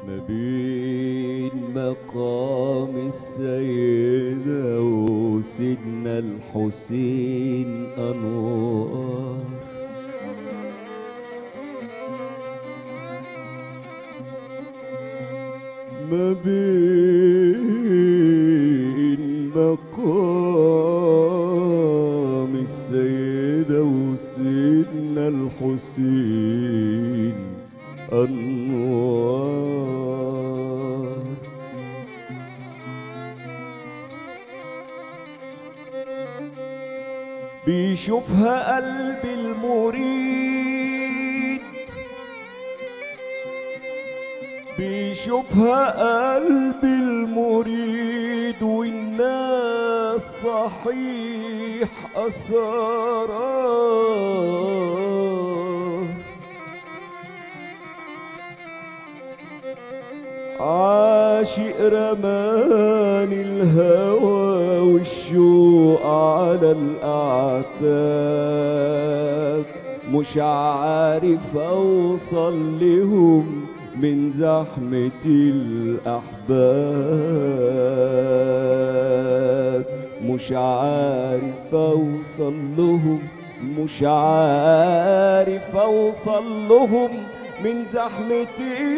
ما بين مقام السيدة وسيدنا الحسين أنوار ما بين مقام السيدة وسيدنا الحسين أنوار بيشوفها قلب المريد بيشوفها قلب المريد والناس صحيح أسرار عاشق رماني الهوى والشوق على الأعتاب مش عارف أوصل لهم من زحمة الأحباب مش عارف أوصل لهم مش عارف أوصل لهم من زحمة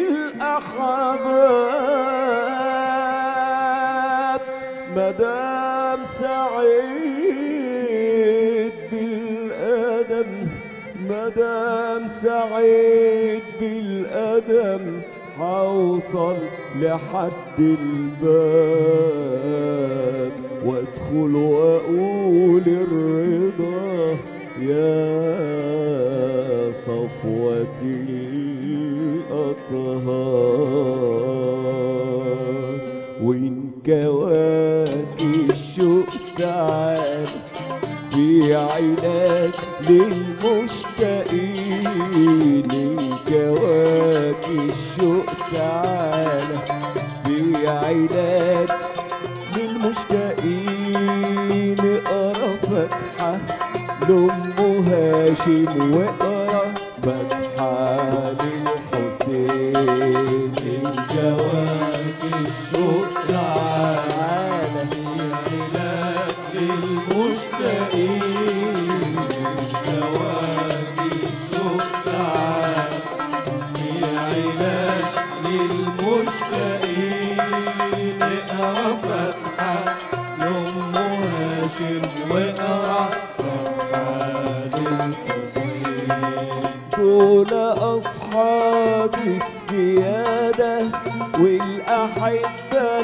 الأحباب مدام سعيد بالأدم مدام سعيد بالأدم حوصل لحد الباب وادخل واقول الرضا يا صفوة الأطهار وإن كواكب الشوق تعال في علاج للمشتاقين إن كواكب الشوق تعال في علاج للمشتاقين اقرا فتحة لأم هاشم واقرا فتحة للحسين الجواك الشوق تعالى تعالى في علاج للمشتاقين الجواك الشوق تعالى في علاج للمشتاقين اقرا فتحة لأم هاشم واقرا فتحة للحسين دول أصحاب السيادة والأحبة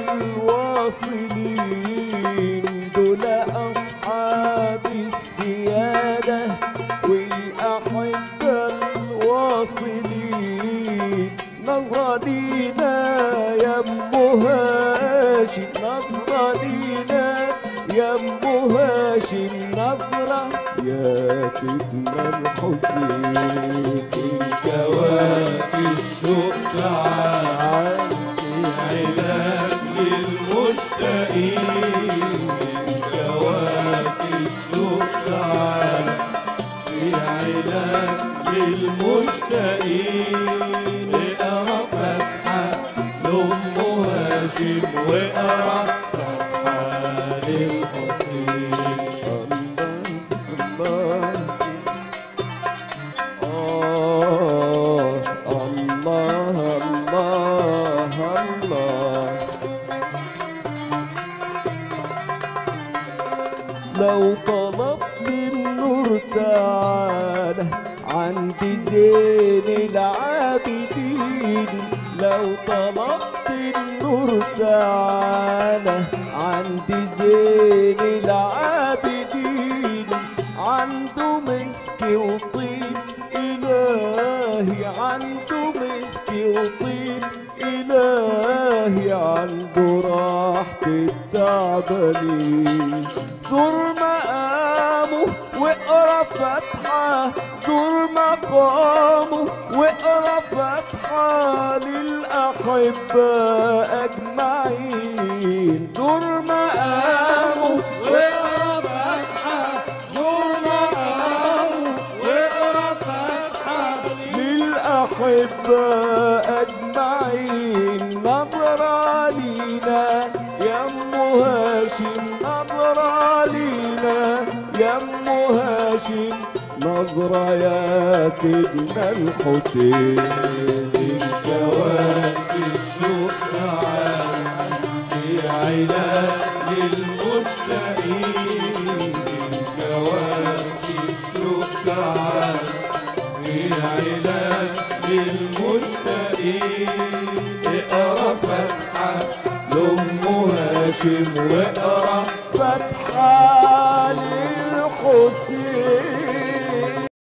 الواصلين دول أصحاب السيادة والأحبة الواصلين نظرة لينا يا أم هاشم نظرة لينا يا أم هاشم نظرة يا سيدنا الحسين الجواك الشوق تعالى في علاج للمشتاقين الجواك الشوق تعالى في علاج للمشتاقين اقرا فتحة لأم هاشم واقرا فتحة للحسين الله الله الله لو طلبت النور تعالى عند زين العابدين لو طلبت النور تعالى عند زين العابدين عنده مسك وطيب إلهي عنده مسك وطيب إلهي عنده راحة التعبانين زور مقامه واقرا فتحة زور مقامه واقرا فتحة للأحبة أجمعين زور مقامه واقرا فتحة زور مقامه واقرا فتحة للأحبة أجمعين هاشم نظرة يا سيدنا الحسين الجواد الشوق تعال في علاج للمشتاقين الجواد الشوق تعال في علاج للمشتاقين اقرا فتحة لأم هاشم واقرا فتحة للحسين